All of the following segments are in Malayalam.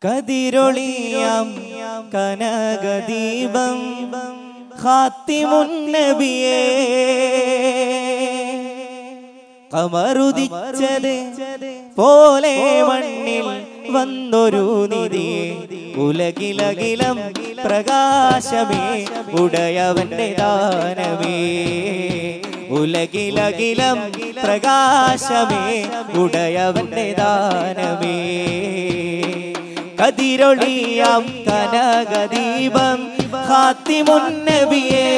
കതിരൊളിയാം കനകദീപം ഖാത്തിമുന്നബിയേ കമറുദിച്ചത് പോലെ മണ്ണിൽ വന്നൊരു നിധിയെ ഉലകിലകിലം പ്രകാശമേ ഉടയവന്റെ ദാനമേ ഉലകിലകിലം പ്രകാശമേ ഉടയവന്റെ ദാനമേ കതിരൊളിയാം കനകദീപം ഹാത്തിമുന്നബിയേ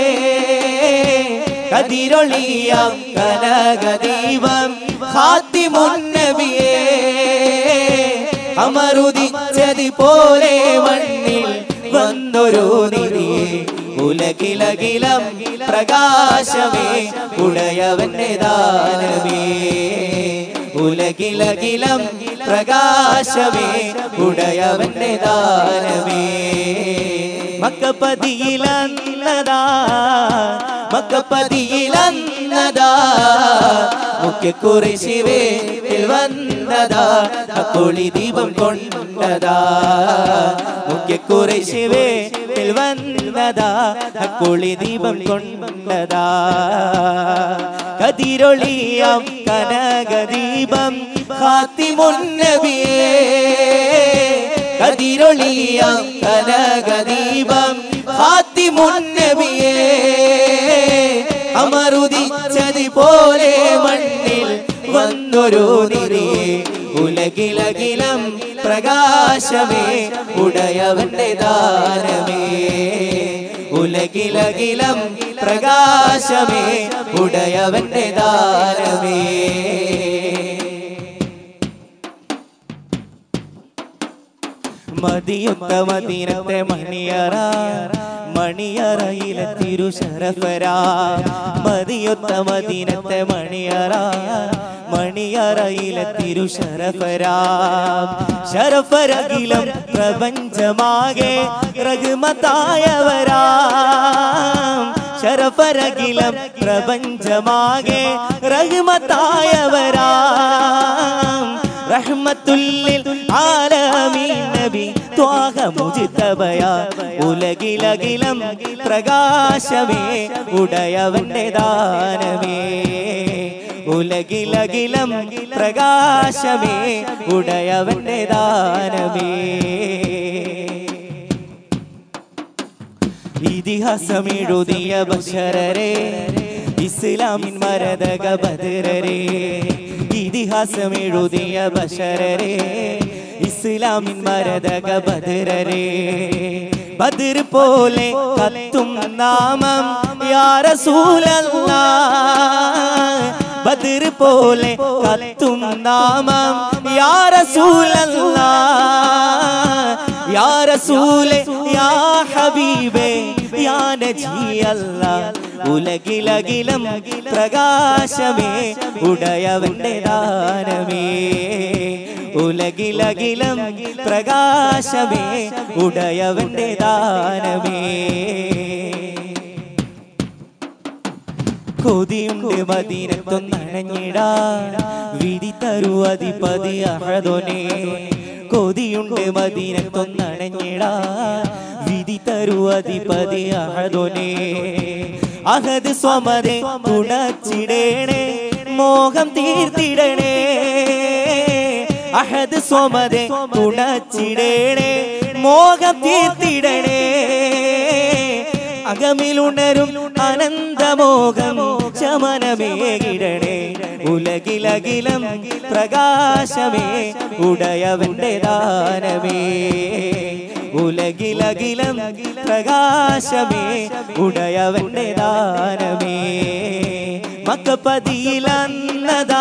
കതിരൊളിയാം കനകദീപം ഹാത്തിമുന്നബിയേ അമരുദിച്ചതി പോലെ മണ്ണിൽ വന്നൊരു നിധിയെ ഉലകിലകിലം പ്രകാശമേ ഉടയവന്റെ ദാനമേ ഉലകിലകിലം പ്രകാശമേ ഉടയവന്റെ ദാനമേ മക്കപ്പതിയിലന്നതാ മക്കപ്പതിയിലന്നതാ മുഖ്യക്കുറി ശിവേ വന്നതാ അക്കുളി ദീപം കൊണ്ടതാ മുഖ്യക്കുറി ശിവേ വന്നതാ അക്കുളി ദീപം കൊണ്ടതാ കതിരൊളിയാം കനകദീപം ഹാത്തിമുന്നബിയേ കതിരൊളിയാം കനകദീപം ഹാത്തിമുന്നബിയേ അമരുദിച്ചതി പോലെ മണ്ണിൽ വന്നൊരു നിധിയെ ഉലകിലകിലം പ്രകാശമേ ഉടയവന്റെ ദാനമേ ഉലകിലകിലം പ്രകാശമേ ഉടയവന്റെ ദാനമേ മതിയൊത്ത മദീനത്തെ മണിയറ മണിയറയിലെ തിരുശരഫര മതിയൊത്ത മദീനത്തെ മണിയറ മണിയറയിലെ തിരുശരഫര ശരഫരകിലം പ്രപഞ്ചമാകെ റഹ്മത്തായവരാ ശരഫരകിലം പ്രപഞ്ചമാകെ റഹ്മത്തായവരാ റഹ്മത്തുല്ലിൽ ആലമീൻ നബി ത്വാഹ മുജിതബയ ഉലകിലകിലം പ്രകാശമേ ഉടയവന്റെ ദാനമേ ഉലകിലകിലം പ്രകാശമേ ഉടയവന്റെ ദാനമേ ഇതിഹാസമെഴുതിയ ബഷരരെ ഇസ്ലാമിൻ മരതക ബദരരെ ഇതിഹാസമെഴുതിയ ബഷരരെ ഇസ്ലാമിൻ മരതക ബദരരെ ബദർ പോലെ കത്തും നാമം യാ റസൂലല്ലാ ബദർ പോലെ കത്തും നാമം യാ റസൂലല്ലാ യാ റസൂലേ യാ ഹബീബേ യാ നജി അല്ലാ ഉലകിലകിലം പ്രകാശമേ ഉടയവന്റെ ദാനമേ ഉലകിലകിലം പ്രകാശമേ ഉടയവന്റെ ദാനമേ കൊതിയുണ്ട് മദീനത്തൊന്നണഞ്ഞിടാ വിധി തരു അധിപതി അഹദോനെ കൊതിയുണ്ട് മദീനത്തൊന്നണഞ്ഞിടാ വിധി തരു അധിപതി അഹദോനെ അഹദ് സ്വമതെ തുണച്ചിടേണേ മോഹം തീർത്തിടണേ അഹദ് സ്വമതെ തുണച്ചിടേണേ മോഹം തീർത്തിടണേ അകമിലുണരും അനന്തമോഹം ശമനമേകിടണേ ഉലകിലകിലം പ്രകാശമേ ഉടയവന്റെ ദാനമേ ഉലകിലകിലം പ്രകാശമേ ഉടയവന്റെ ദാനമേ മക്കപ്പതിയിലന്നതാ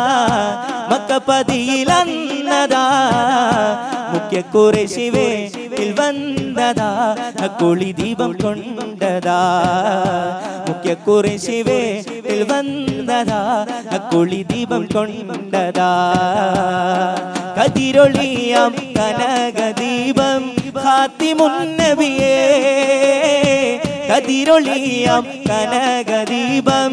മക്കപ്പതിയിലന്നതാ മുഖ്യ കുറശിവേ വന്നതാ കുളി ദീപം കൊണ്ടതാ മുഖ്യ കുറശിവേ വന്നതാ കുളി ദീപം കൊണ്ടതാ കതിരൊളിയാം കനകദീപം ഹാത്തിമുന്നബിയേ കതിരൊളിയാം കനകദീപം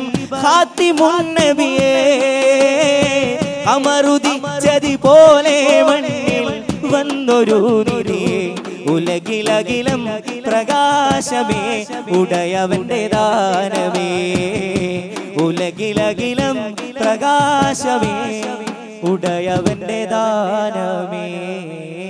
ഹാത്തിമുന്നബിയേ അമരുദിച്ചതി പോലെ മണ്ണിൽ വന്നൊരു നിധിയെ ഉലകിലകിലം പ്രകാശമേ ഉടയവന്റെ ദാനമേ ഉലകിലകിലം പ്രകാശമേ ഉടയവന്റെ ദാനമേ